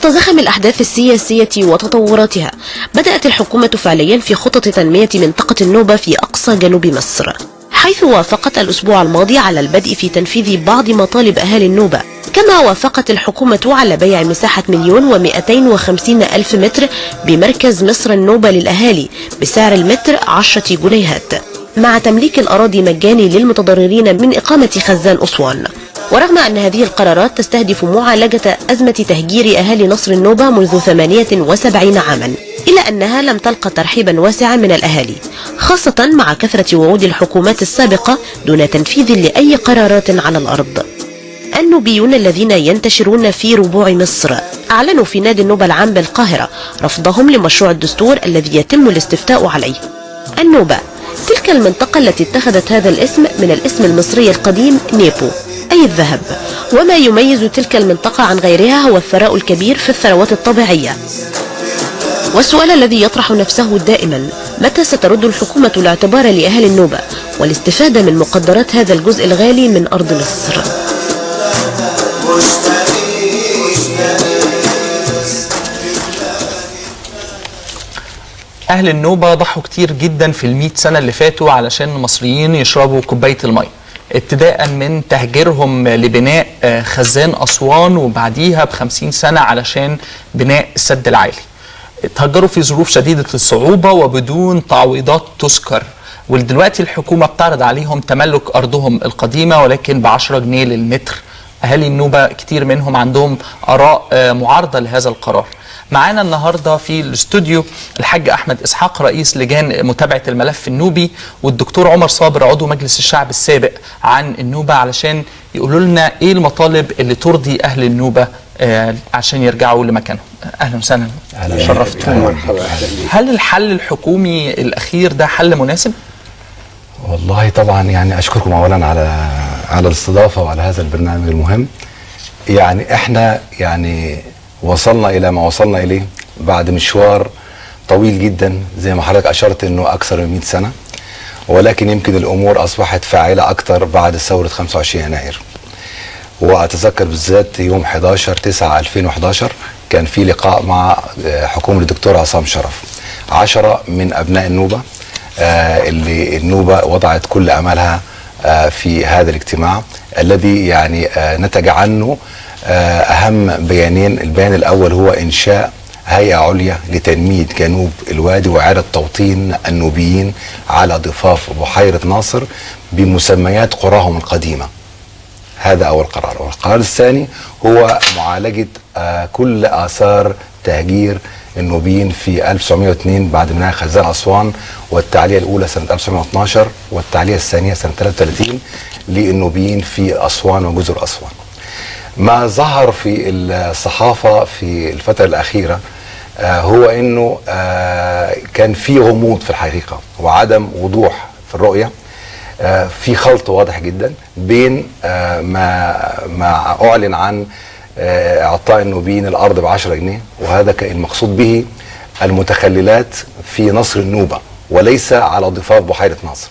وسط زخم الأحداث السياسية وتطوراتها بدأت الحكومة فعليا في خطط تنمية منطقة النوبة في أقصى جنوب مصر حيث وافقت الأسبوع الماضي على البدء في تنفيذ بعض مطالب أهالي النوبة كما وافقت الحكومة على بيع مساحة مليون ومئتين وخمسين ألف متر بمركز مصر النوبة للأهالي بسعر المتر عشرة جنيهات مع تمليك الأراضي مجاني للمتضررين من إقامة خزان أسوان ورغم أن هذه القرارات تستهدف معالجة أزمة تهجير أهالي نصر النوبة منذ 78 عاما إلا أنها لم تلقى ترحيبا واسعا من الأهالي خاصة مع كثرة وعود الحكومات السابقة دون تنفيذ لأي قرارات على الأرض النوبيون الذين ينتشرون في ربوع مصر أعلنوا في نادي النوبة العام بالقاهرة رفضهم لمشروع الدستور الذي يتم الاستفتاء عليه النوبة تلك المنطقة التي اتخذت هذا الاسم من الاسم المصري القديم نيبو أي الذهب وما يميز تلك المنطقة عن غيرها هو الثراء الكبير في الثروات الطبيعية والسؤال الذي يطرح نفسه دائما متى سترد الحكومة الاعتبار لأهل النوبة والاستفادة من مقدرات هذا الجزء الغالي من أرض مصر أهل النوبة ضحوا كتير جدا في المئة سنة اللي فاتوا علشان المصريين يشربوا كوباية المية ابتداء من تهجيرهم لبناء آه، خزان أسوان وبعديها بخمسين سنة علشان بناء السد العالي اتهجروا في ظروف شديدة الصعوبة وبدون تعويضات تذكر ودلوقتي الحكومة بتعرض عليهم تملك أرضهم القديمة ولكن ب 10 جنيه للمتر أهالي النوبة كتير منهم عندهم آراء آه، معارضة لهذا القرار معانا النهارده في الاستوديو الحاج احمد اسحاق رئيس لجان متابعه الملف النوبي والدكتور عمر صابر عضو مجلس الشعب السابق عن النوبه علشان يقولوا لنا ايه المطالب اللي ترضي اهل النوبه آه عشان يرجعوا لمكانهم اهلا وسهلا شرفتونا هل الحل الحكومي الاخير ده حل مناسب والله طبعا يعني اشكركم اولا على على الاستضافه وعلى هذا البرنامج المهم يعني احنا يعني وصلنا الى ما وصلنا اليه بعد مشوار طويل جدا زي ما حضرتك اشرت انه اكثر من 100 سنه ولكن يمكن الامور اصبحت فاعله اكثر بعد ثوره 25 يناير واتذكر بالذات يوم 11 9 2011 كان في لقاء مع آه، حكومه الدكتور عصام شرف عشرة من ابناء النوبه آه، اللي النوبه وضعت كل املها آه، في هذا الاجتماع الذي يعني آه، نتج عنه آه، اهم بيانين البيان الاول هو انشاء هيئه عليا لتنميه جنوب الوادي واعاده توطين النوبيين على ضفاف بحيره ناصر بمسميات قراهم القديمه هذا اول قرار والقرار الثاني هو معالجه آه، كل اثار تهجير النوبيين في 1902 بعد بناء خزان اسوان والتعليه الاولى سنه 1912 والتعليه الثانيه سنه 33 للنوبيين في اسوان وجزر اسوان. ما ظهر في الصحافه في الفتره الاخيره آه، هو انه آه، كان في غموض في الحقيقه وعدم وضوح في الرؤيه آه، في خلط واضح جدا بين آه، ما ما اعلن عن آه، اعطاء النوبيين الارض ب 10 جنيه وهذا كان المقصود به المتخللات في نصر النوبه وليس على ضفاف بحيره ناصر.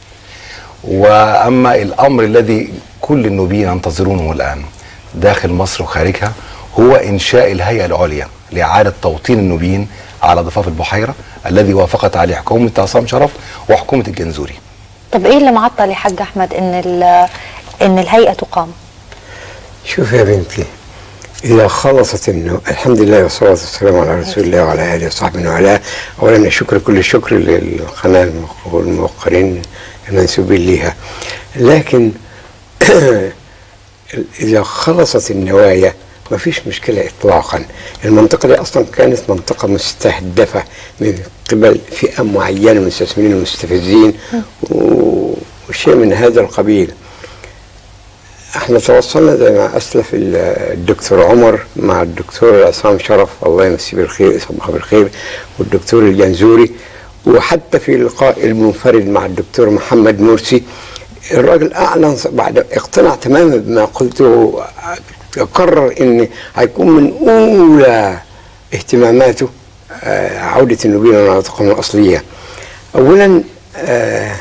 واما الامر الذي كل النوبيين ينتظرونه الان داخل مصر وخارجها هو انشاء الهيئه العليا لاعاده توطين النوبيين على ضفاف البحيره الذي وافقت عليه حكومه عصام شرف وحكومه الجنزوري. طب ايه اللي معطل يا حاج احمد ان ال- ان الهيئه تقام شوف يا بنتي إذا خلصت إنه الحمد لله والصلاة والسلام على رسول الله وعلى آله وصحبه وعلى أولا الشكر كل الشكر للقناة الموق- والموقرين المنسوبين لها لكن إذا خلصت النوايا ما فيش مشكلة إطلاقا المنطقة دي أصلا كانت منطقة مستهدفة من قبل فئة معينة من المستثمرين المستفزين و- وشيء من هذا القبيل احنا توصلنا زي ما اسلف ال- الدكتور عمر مع الدكتور عصام شرف الله يمسيه بالخير يصبحه بالخير والدكتور الجنزوري وحتى في اللقاء المنفرد مع الدكتور محمد مرسي الراجل اعلن بعد اقتنع تماما بما قلته قرر ان هيكون من اولى اهتماماته آه، عوده النوبيين لمناطقهم الاصليه. اولا آه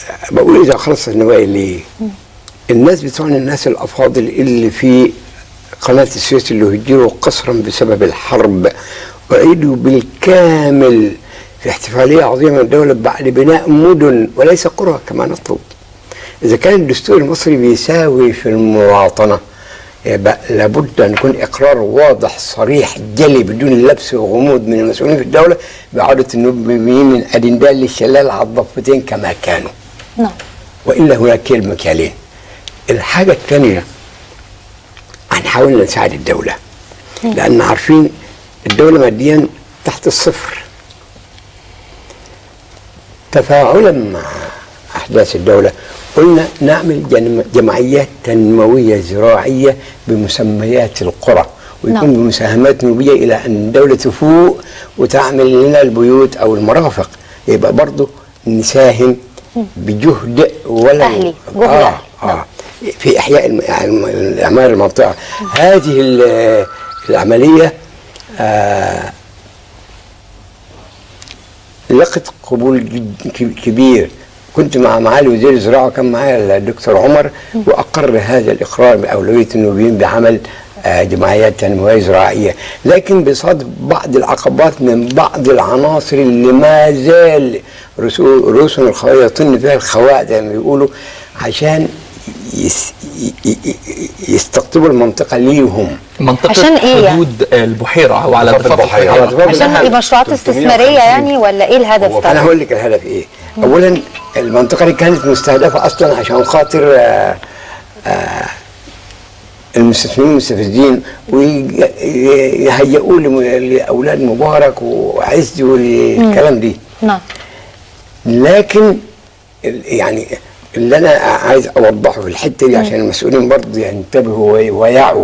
بقول اذا خلصت النوايا ليه؟ الناس بتوعنا الناس الافاضل اللي في قناة السويس اللي هجروا قسرا بسبب الحرب أعيدوا بالكامل في احتفالية عظيمة الدولة بعد بناء مدن وليس قرى كما نطلب إذا كان الدستور المصري بيساوي في المواطنة يبقى لابد أن يكون إقرار واضح صريح جلي بدون لبس وغموض من المسؤولين في الدولة بعودة النوبيين من أدندال للشلال على الضفتين كما كانوا نعم والا هناك كيل مكيالين الحاجه الثانيه هنحاول نساعد الدوله لان عارفين الدوله ماديا تحت الصفر تفاعلا مع احداث الدوله قلنا نعمل جن- جمعيات تنمويه زراعيه بمسميات القرى ويكون نعم. بمساهمات نوبيه الى ان الدوله تفوق وتعمل لنا البيوت او المرافق يبقى برضه نساهم بجهد ولو أهلي، جهد آه أهلي، نعم. آه في احياء الم- الم- الاعمار المنطقه هذه ال- العمليه آه لقت قبول جد- ك- كبير كنت مع معالي وزير الزراعه وكان معايا الدكتور عمر واقر هذا الاقرار باولويه النوبيين بعمل آه، جمعيات تنمويه زراعيه لكن بصادف بعض العقبات من بعض العناصر اللي ما زال رسو- رؤوسهم الخويه يطن فيها الخواء زي ما بيقولوا عشان يس ي- ي- ي- يستقطبوا المنطقه ليهم منطقه عشان إيه يعني؟ حدود البحيره او على ضفاف ضفاف البحيرة. البحيره على ضفاف عشان البحر. مشروعات 350. استثماريه يعني ولا ايه الهدف انا طبعا هقول لك الهدف ايه اولا المنطقه دي كانت مستهدفه اصلا عشان خاطر آه، آه، المستثمرين المستفزين ويهيئوا لم- لاولاد مبارك وعز والكلام دي نعم لكن ال- يعني اللي انا عايز اوضحه في الحته دي عشان المسؤولين برضه ينتبهوا وي- ويعوا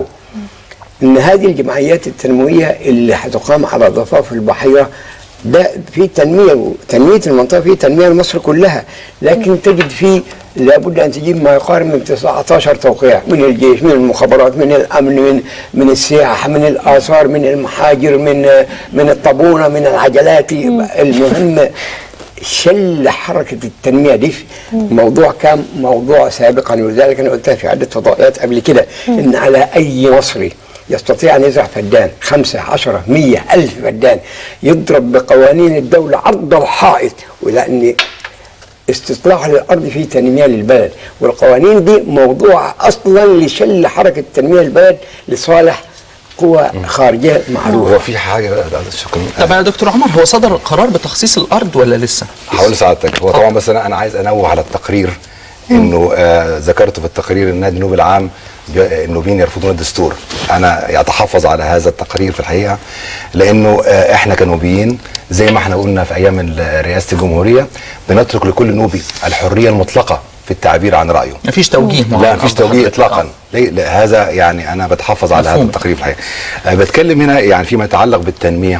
ان هذه الجمعيات التنمويه اللي هتقام على ضفاف البحيره ده في تنميه تنميه المنطقه في تنميه لمصر كلها لكن تجد فيه لابد ان تجيب ما يقارب من 19 توقيع من الجيش من المخابرات من الامن من من السياحه من الاثار من المحاجر من من الطابونه من العجلات المهم شل حركة التنمية دي في موضوع كان موضوع سابقا ولذلك أنا قلتها في عدة فضائيات قبل كده إن على أي مصري يستطيع أن يزرع فدان خمسة عشرة مية ألف فدان يضرب بقوانين الدولة عرض الحائط ولأن استصلاح للأرض فيه تنمية للبلد والقوانين دي موضوع أصلا لشل حركة التنمية للبلد لصالح قوى خارجية معروفة هو في حاجه شكرا طب يا دكتور عمر هو صدر قرار بتخصيص الارض ولا لسه؟ هقول لسعادتك هو طبعا بس انا انا عايز انوه على التقرير انه آه ذكرت في التقرير النادي النوبي العام بي- النوبيين يرفضون الدستور انا اتحفظ على هذا التقرير في الحقيقه لانه آه احنا كنوبيين زي ما احنا قلنا في ايام ال- رئاسه الجمهوريه بنترك لكل نوبي الحريه المطلقه في التعبير عن رايه مفيش توجيه لا معين مفيش قصد توجيه حضرتك. اطلاقا ليه؟ لا هذا يعني انا بتحفظ على هذا مفهوم. التقرير في الحقيقه آه بتكلم هنا يعني فيما يتعلق بالتنميه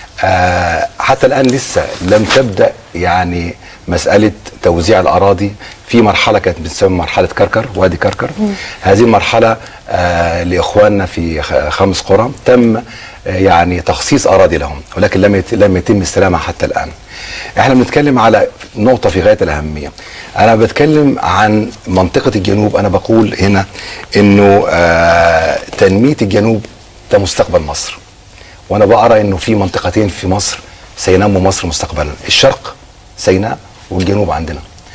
آه حتى الان لسه لم تبدا يعني مساله توزيع الاراضي في مرحله كانت بتسمى مرحله كركر وادي كركر هذه المرحله آه لاخواننا في خ- خمس قرى تم آه يعني تخصيص اراضي لهم ولكن لم يت- لم يتم استلامها حتى الان احنا بنتكلم على نقطه في غايه الاهميه انا بتكلم عن منطقه الجنوب انا بقول هنا انه آه تنميه الجنوب ده مستقبل مصر وانا بقرا انه في منطقتين في مصر سينموا مصر مستقبلا الشرق سيناء والجنوب عندنا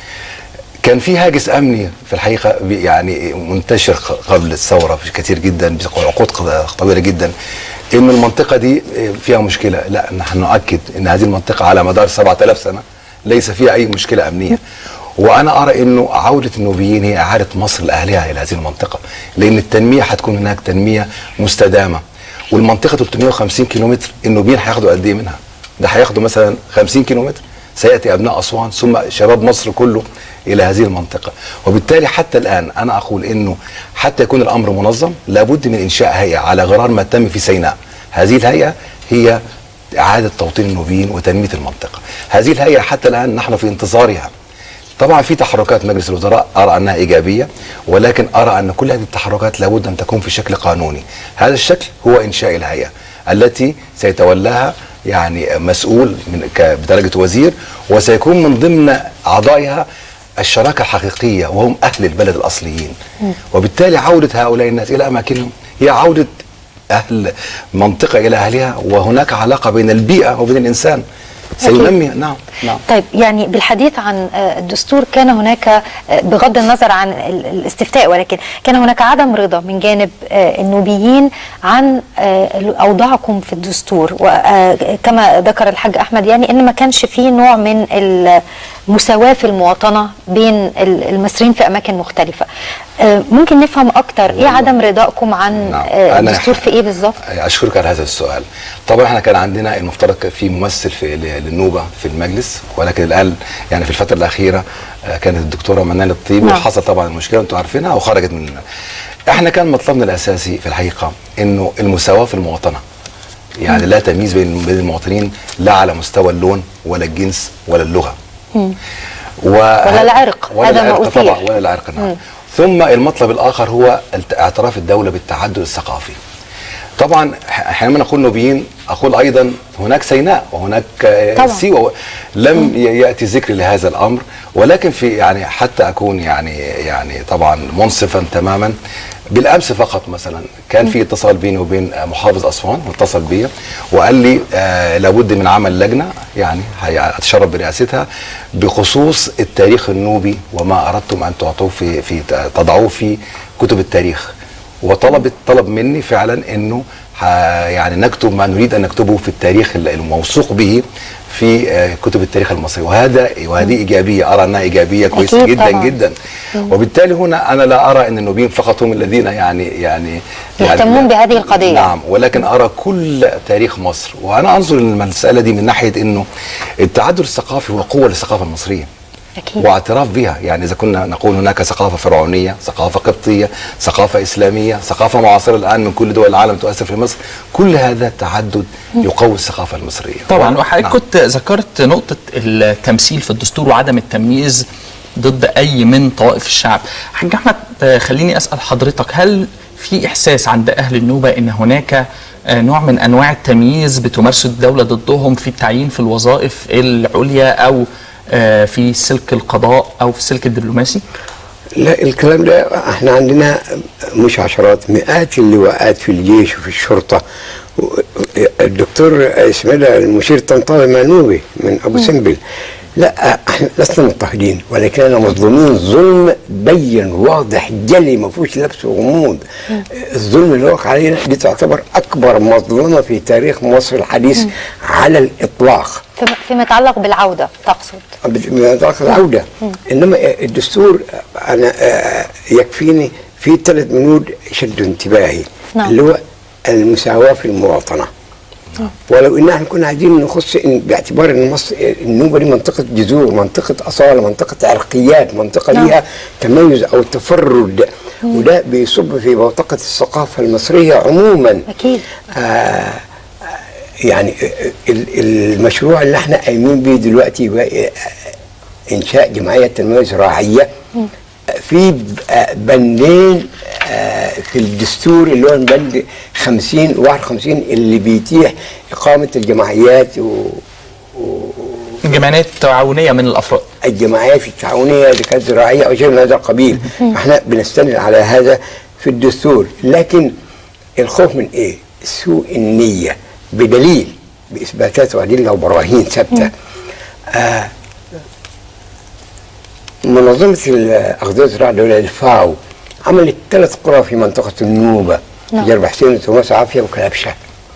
كان في هاجس امني في الحقيقه بي- يعني منتشر ق- قبل الثوره كتير جدا بعقود ق- طويله جدا ان المنطقه دي فيها مشكله لا نحن نؤكد ان هذه المنطقه على مدار 7000 سنه ليس فيها اي مشكله امنيه وانا ارى انه عوده النوبيين هي اعاده مصر لاهلها الى هذه المنطقه لان التنميه هتكون هناك تنميه مستدامه والمنطقه 350 كيلومتر النوبيين هياخدوا قد ايه منها؟ ده هياخدوا مثلا 50 كيلومتر سياتي ابناء اسوان ثم شباب مصر كله الى هذه المنطقه وبالتالي حتى الان انا اقول انه حتى يكون الامر منظم لابد من انشاء هيئه على غرار ما تم في سيناء هذه الهيئه هي اعاده توطين النوبيين وتنميه المنطقه هذه الهيئه حتى الان نحن في انتظارها طبعا في تحركات مجلس الوزراء ارى انها ايجابيه ولكن ارى ان كل هذه التحركات لابد ان تكون في شكل قانوني هذا الشكل هو انشاء الهيئه التي سيتولاها يعني مسؤول من ك- بدرجه وزير وسيكون من ضمن اعضائها الشراكه الحقيقيه وهم اهل البلد الاصليين وبالتالي عوده هؤلاء الناس الى اماكنهم هي عوده اهل منطقه الى اهلها وهناك علاقه بين البيئه وبين الانسان سينمي نعم نعم طيب يعني بالحديث عن آه، الدستور كان هناك آه، بغض النظر عن ال- الاستفتاء ولكن كان هناك عدم رضا من جانب آه، النوبيين عن آه، اوضاعكم في الدستور وكما ذكر الحاج احمد يعني ان ما كانش فيه نوع من المساواه في المواطنه بين ال- المصريين في اماكن مختلفه آه، ممكن نفهم اكتر ايه عدم رضاكم عن نعم. آه، أنا- الدستور في ايه بالظبط اشكرك على هذا السؤال طبعا احنا كان عندنا المفترض كان في ممثل في ل- للنوبه في المجلس ولكن الان يعني في الفتره الاخيره آه، كانت الدكتوره منال الطيبي نعم. وحصل طبعا المشكله انتم عارفينها وخرجت من احنا كان مطلبنا الاساسي في الحقيقه انه المساواه في المواطنه يعني لا تمييز بين بين المواطنين لا على مستوى اللون ولا الجنس ولا اللغه و... ولا العرق، ولا هذا ما العرق أثير. طبعا ولا العرق نعم ثم المطلب الاخر هو الت- اعتراف الدوله بالتعدد الثقافي طبعا ح- حينما نقول نوبيين اقول ايضا هناك سيناء وهناك آه، طبعاً. سيوه لم ي- ياتي ذكر لهذا الامر ولكن في يعني حتى اكون يعني يعني طبعا منصفا تماما بالامس فقط مثلا كان في اتصال بيني وبين آه، محافظ اسوان واتصل بي وقال لي آه لابد من عمل لجنه يعني هي- اتشرف برئاستها بخصوص التاريخ النوبي وما اردتم ان تعطوه في في تضعوه في كتب التاريخ وطلبت طلب مني فعلا انه ح- يعني نكتب ما نريد ان نكتبه في التاريخ ال- الموثوق به في آه، كتب التاريخ المصري وهذا وهذه ايجابيه ارى انها ايجابيه كويسه أكيد جدا طبعاً. جدا وبالتالي هنا انا لا ارى ان النوبيين فقط هم الذين يعني يعني يهتمون يعني بهذه القضية. نعم ولكن ارى كل تاريخ مصر وانا انظر للمساله دي من ناحيه انه التعدد الثقافي هو قوه للثقافه المصريه أكيد. واعتراف بها يعني اذا كنا نقول هناك ثقافه فرعونيه ثقافه قبطيه ثقافه اسلاميه ثقافه معاصره الان من كل دول العالم تؤثر في مصر كل هذا التعدد يقوي الثقافه المصريه طبعا وحضرتك نعم. كنت ذكرت نقطة التمثيل في الدستور وعدم التمييز ضد أي من طوائف الشعب حاج أحمد آه، خليني أسأل حضرتك هل في إحساس عند أهل النوبة أن هناك آه، نوع من أنواع التمييز بتمارسه الدولة ضدهم في التعيين في الوظائف العليا أو آه، في سلك القضاء أو في السلك الدبلوماسي؟ لا الكلام ده احنا عندنا مش عشرات مئات اللواءات في الجيش وفي الشرطه و- الدكتور اسمه ده المشير طنطاوي منوبي من ابو سمبل لا احنا لسنا مضطهدين ولكننا مظلومين ظلم بين واضح جلي ما فيهوش لبس وغموض الظلم اللي وقع علينا دي تعتبر اكبر مظلمه في تاريخ مصر الحديث على الاطلاق فيما- فيما يتعلق بالعودة تقصد بطاقة العودة إنما الدستور أنا آه، يكفيني في ثلاث بنود شدوا انتباهي نعم. اللي هو المساواة في المواطنة ولو ان احنا كنا عايزين نخص إن باعتبار ان مصر النوبه دي منطقه جذور، منطقه اصاله، منطقه عرقيات، منطقه نعم. ليها تميز او تفرد وده بيصب في بوتقه الثقافه المصريه عموما. أكيد. آه يعني ال- المشروع اللي احنا قايمين بيه دلوقتي بقى انشاء جمعيه تنميه زراعيه في ب- آه بندين آه، في الدستور اللي هو البند 50 51 اللي بيتيح اقامه الجمعيات و جمعيات تعاونية من الأفراد الجمعيات التعاونيه اذا كانت زراعيه او شيء من هذا القبيل احنا بنستند على هذا في الدستور لكن الخوف من ايه؟ سوء النيه بدليل باثباتات وادله وبراهين ثابته آه منظمه الاغذيه الزراعيه الدوليه الفاو عملت ثلاث قرى في منطقه النوبه نعم. جرب حسين وتوماس عافيه وكلبشه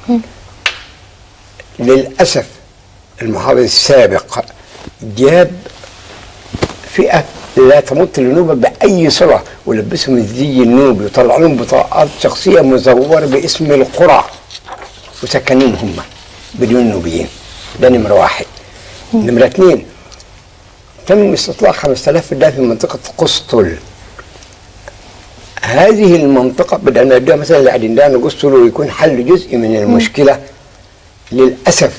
للاسف المحافظ السابق جاب فئه لا تمت للنوبه باي صله ولبسهم الزي النوبي وطلع لهم بطاقات شخصيه مزوره باسم القرى وسكنهم هم بدون نوبيين ده نمره واحد نمره اثنين تم استطلاع 5000 فدان في منطقه قسطل هذه المنطقه بدل ما يدوها مثلا لعدندان وقسطل ويكون حل جزء من المشكله للاسف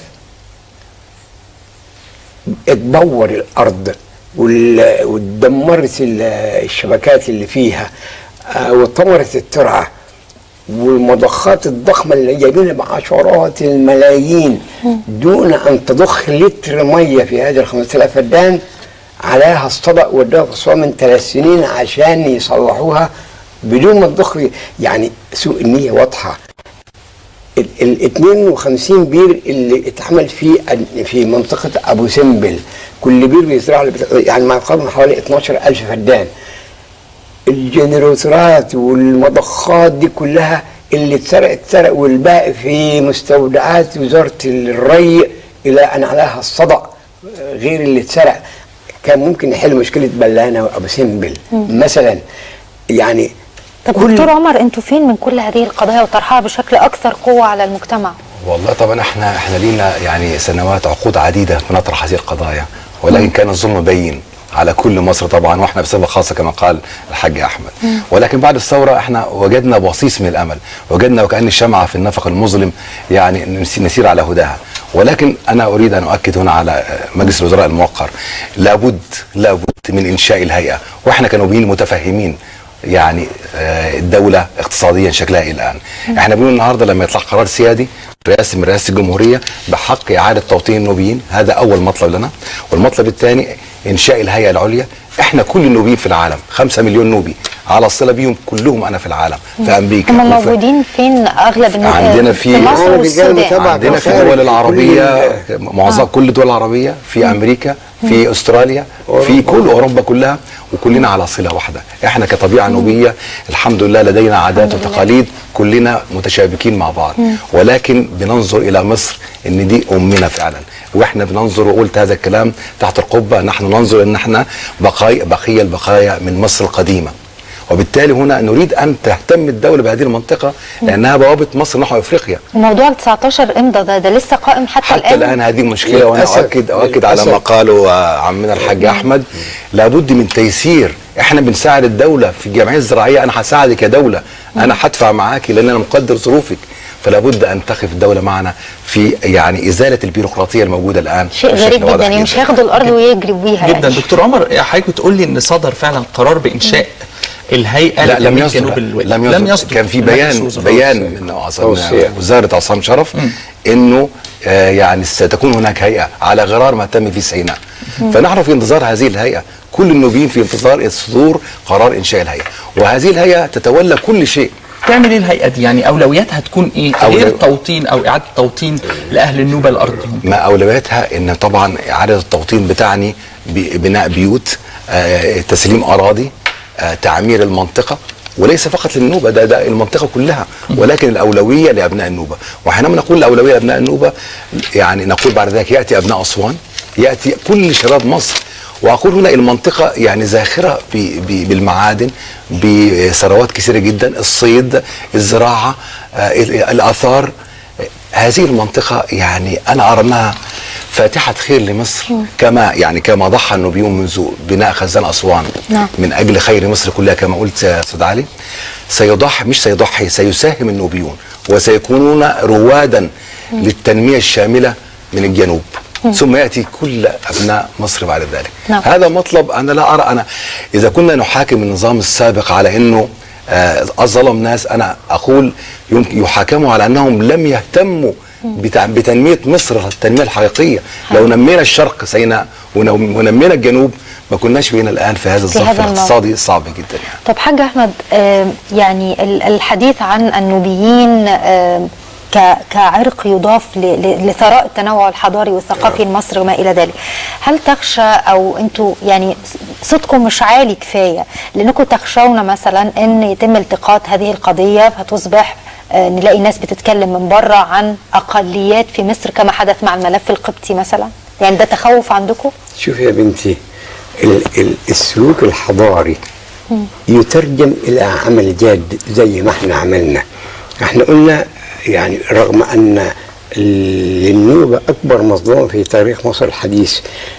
اتبور الارض وال- واتدمرت ال- الشبكات اللي فيها آه، واتطمرت الترعه والمضخات الضخمه اللي جايبينها بعشرات الملايين دون ان تضخ لتر ميه في هذه ال 5000 فدان عليها الصدأ ودوها في أسوان من ثلاث سنين عشان يصلحوها بدون ما تضخ يعني سوء النيه واضحه ال ال 52 بير اللي اتعمل في في منطقه ابو سمبل كل بير بيزرع له بت- يعني ما يقارب حوالي 12000 فدان الجنراتورات والمضخات دي كلها اللي اتسرق اتسرق والباقي في مستودعات وزاره الري الى ان عليها الصدع آه، غير اللي اتسرق كان ممكن يحل مشكله بلانه وابو سمبل مثلا يعني طب دكتور عمر انتوا فين من كل هذه القضايا وطرحها بشكل اكثر قوه على المجتمع والله طبعا احنا احنا لينا يعني سنوات عقود عديده بنطرح هذه القضايا ولكن كان الظلم بين على كل مصر طبعا واحنا بصفه خاصه كما قال الحاج احمد ولكن بعد الثوره احنا وجدنا بصيص من الامل وجدنا وكان الشمعه في النفق المظلم يعني نس- نسير على هداها ولكن انا اريد ان اؤكد هنا على آه، مجلس الوزراء الموقر لابد لابد من انشاء الهيئه واحنا كنوبيين متفهمين يعني آه، الدولة اقتصاديا شكلها إيه الآن احنا بنقول النهاردة لما يطلع قرار سيادي رئاسة من رئاسة الجمهورية بحق إعادة توطين النوبيين هذا أول مطلب لنا والمطلب الثاني إنشاء الهيئة العليا احنا كل النوبيين في العالم خمسة مليون نوبي على صلة بيهم كلهم أنا في العالم في أمريكا هم وفي- موجودين فين اغلب الناس عندنا في- في مصر عندنا رجال والسودان متابعة. عندنا في خارج الدول كل العربية ال- معظم كل الدول العربية في أمريكا في أستراليا في كل أوروبا كلها وكلنا على صلة واحدة احنا كطبيعة نوبية الحمد لله لدينا عادات وتقاليد كلنا متشابكين مع بعض ولكن بننظر إلى مصر إن دي أمنا فعلا واحنا بننظر وقلت هذا الكلام تحت القبة نحن ننظر ان احنا بقايا بقية البقايا من مصر القديمة وبالتالي هنا نريد ان تهتم الدوله بهذه المنطقه لانها بوابه مصر نحو افريقيا وموضوع ال 19 امضى ده ده لسه قائم حتى, حتى الان هذه مشكله وانا للأسف. اؤكد اؤكد على ما للأسف. قاله آه، عمنا الحاج احمد لابد من تيسير احنا بنساعد الدوله في الجمعيه الزراعيه انا هساعدك يا دوله انا هدفع معاكي لان انا مقدر ظروفك فلا بد ان تقف الدوله معنا في يعني ازاله البيروقراطيه الموجوده الان شيء بشكل غريب واضح جدا يعني مش هياخدوا الارض ويجري بيها جدا يعني. دكتور عمر حضرتك بتقول لي ان صدر فعلا قرار بانشاء الهيئه لا لم لتنمية يصدر جنوب الوادي. لم يصدر, لم يصدر. كان في بيان مجلس وزراء. بيان من عصام توصية. وزاره عصام شرف انه آه يعني ستكون هناك هيئه على غرار ما تم في سيناء فنحن في انتظار هذه الهيئه كل النوبيين في انتظار صدور قرار انشاء الهيئه وهذه الهيئه تتولى كل شيء تعمل ايه الهيئه دي يعني اولوياتها تكون ايه أولو- غير توطين او اعاده توطين لاهل النوبه لارضهم ما اولوياتها ان طبعا اعاده التوطين بتعني بناء بيوت آه، تسليم اراضي آه، تعمير المنطقه وليس فقط للنوبه ده ده المنطقه كلها ولكن الاولويه لابناء النوبه وحينما نقول الاولويه لابناء النوبه يعني نقول بعد ذلك ياتي ابناء اسوان ياتي كل شباب مصر واقول هنا المنطقه يعني زاخره ب- ب- بالمعادن بثروات كثيره جدا الصيد الزراعه آه، الاثار هذه المنطقة يعني أنا أرى أنها فاتحة خير لمصر كما يعني كما ضحى النوبيون منذ بناء خزان أسوان نعم. من أجل خير مصر كلها كما قلت يا أستاذ علي سيضحي مش سيضحي سيساهم النوبيون وسيكونون روادا للتنمية الشاملة من الجنوب ثم يأتي كل أبناء مصر بعد ذلك نعم. هذا مطلب أنا لا أرى أنا إذا كنا نحاكم النظام السابق على أنه آه، ظلم ناس انا اقول يمكن يحاكموا على انهم لم يهتموا بتع- بتنميه مصر التنميه الحقيقيه لو نمينا الشرق سيناء ونم- ونمينا الجنوب ما كناش بينا الان في هذا في الظرف هذا الموضوع. الاقتصادي الصعب جدا يعني. طب حاج احمد آم، يعني ال- الحديث عن النوبيين آم، ك- كعرق يضاف ل- ل- لثراء التنوع الحضاري والثقافي لمصر وما الى ذلك هل تخشى او انتوا يعني صوتكم مش عالي كفايه لانكم تخشون مثلا ان يتم التقاط هذه القضيه فتصبح آه، نلاقي ناس بتتكلم من بره عن اقليات في مصر كما حدث مع الملف القبطي مثلا يعني ده تخوف عندكم شوفي يا بنتي ال ال السلوك الحضاري يترجم الى عمل جاد زي ما احنا عملنا احنا قلنا يعني رغم ان للنوبه اكبر مظلوم في تاريخ مصر الحديث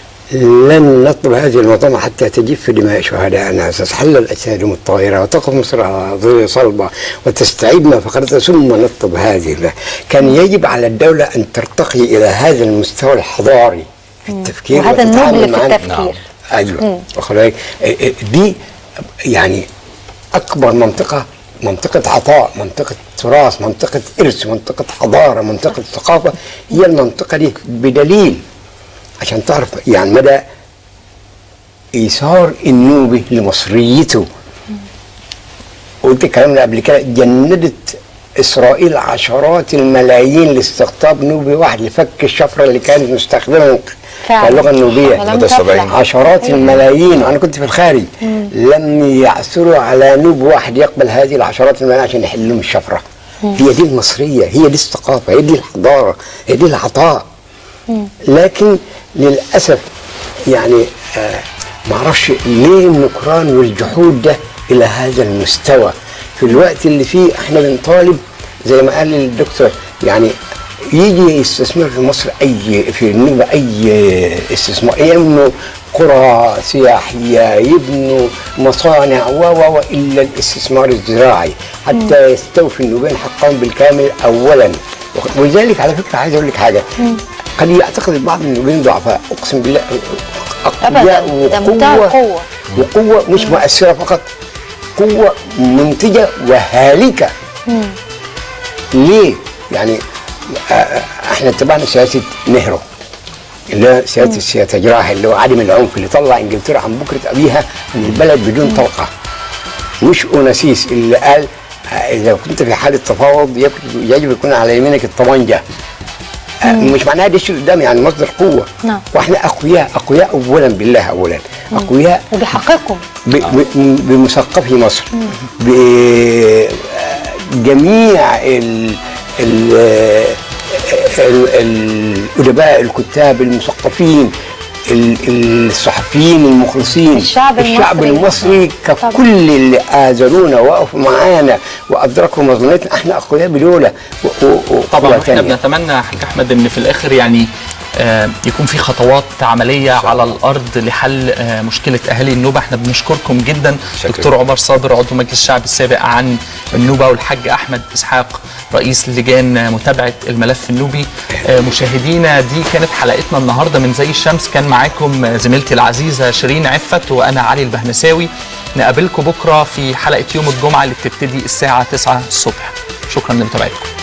لن نطلب هذه المظلمة حتى تجف دماء شهدائنا تتحلل أجسادهم الطائرة وتقف مصر على ظل صلبة وتستعيد ما فقدته ثم نطلب هذه كان يجب على الدولة أن ترتقي إلى هذا المستوى الحضاري في التفكير وهذا وتتعامل النبل في معنا. التفكير. ايوه واخد بالك؟ إيه إيه دي يعني اكبر منطقه منطقة عطاء، منطقة تراث، منطقة إرث، منطقة حضارة، منطقة ثقافة، هي المنطقة دي بدليل عشان تعرف يعني مدى إيثار النوبي لمصريته وقلت الكلام ده قبل كده جندت اسرائيل عشرات الملايين لاستقطاب نوبي واحد لفك الشفره اللي كانت مستخدمه فعلا. اللغه النوبيه ولم مدى السبعين. تفلح. عشرات الملايين وانا كنت في الخارج لم يعثروا على نوب واحد يقبل هذه العشرات الملايين عشان يحل لهم الشفره هي دي المصريه هي دي الثقافه هي دي الحضاره هي دي العطاء لكن للاسف يعني آه ما اعرفش ليه النكران والجحود ده الى هذا المستوى في الوقت اللي فيه احنا بنطالب زي ما قال الدكتور يعني يجي يستثمر في مصر اي في النوبه اي استثمار يبنوا قرى سياحيه يبنوا مصانع و و و الا الاستثمار الزراعي حتى يستوفي النوبين حقهم بالكامل اولا ولذلك على فكره عايز اقول لك حاجه قد يعتقد البعض من النوبيين ضعفاء اقسم بالله اقوياء أبداً، ده منتهى وقوه القوة. وقوه مش مؤثره فقط قوه منتجه وهالكه ليه؟ يعني آه، آه، احنا اتبعنا سياسه نهرو اللي هو سياسه السياسه جراحي اللي هو عدم العنف اللي طلع انجلترا عن بكره ابيها من البلد بدون طلقه مش اوناسيس اللي قال آه، اذا كنت في حاله تفاوض يجب- يجب يكون على يمينك الطبنجه آه، مش معناها دش قدام يعني مصدر قوه نعم. واحنا اقوياء اقوياء اولا بالله اولا اقوياء وبحقكم ب- ب- بمثقفي مصر بجميع ال ال ال- الادباء الكتاب المثقفين ال- الصحفيين المخلصين الشعب الشعب المصري. المصري طبعا. ككل اللي آذرونا وقفوا معانا وادركوا مظلمتنا احنا اقوياء بدوله و- و- وقوة طبعا احنا تانية. بنتمنى يا حاج احمد ان في الاخر يعني آه، يكون في خطوات عمليه على الارض لحل آه، مشكله اهالي النوبه احنا بنشكركم جدا شكراً. دكتور عمر صابر عضو مجلس الشعب السابق عن النوبه والحاج احمد اسحاق رئيس لجان متابعه الملف النوبي آه، مشاهدينا دي كانت حلقتنا النهارده من زي الشمس كان معاكم آه، زميلتي العزيزه شيرين عفت وانا علي البهنساوي نقابلكم بكره في حلقه يوم الجمعه اللي بتبتدي الساعه 9 الصبح شكرا لمتابعتكم